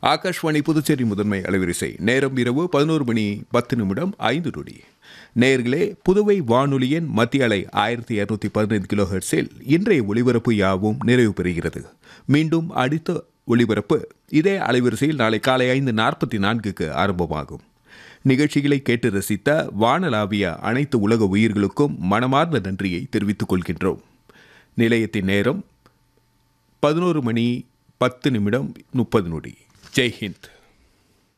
ஆகாஷ்வாணி புதுச்சேரி முதன்மை அலைவரிசை நேரம் இரவு பதினோரு மணி பத்து நிமிடம் ஐந்து நொடி நேர்களே புதுவை வானொலியின் மத்திய அலை ஆயிரத்தி இருநூத்தி பதினைந்து கிலோ ஹெர்ட்ஸில் இன்றைய ஒளிபரப்பு யாவும் நிறைவு பெறுகிறது மீண்டும் அடுத்த ஒளிபரப்பு இதே அலைவரிசையில் நாளை காலை ஐந்து நாற்பத்தி நான்குக்கு ஆரம்பமாகும் நிகழ்ச்சிகளை கேட்டு ரசித்த வானலாவிய அனைத்து உலக உயிர்களுக்கும் மனமார்ந்த நன்றியை தெரிவித்துக் கொள்கின்றோம் நிலையத்தின் நேரம் பதினோரு மணி பத்து நிமிடம் முப்பது நொடி ஜெய் ஹிந்த்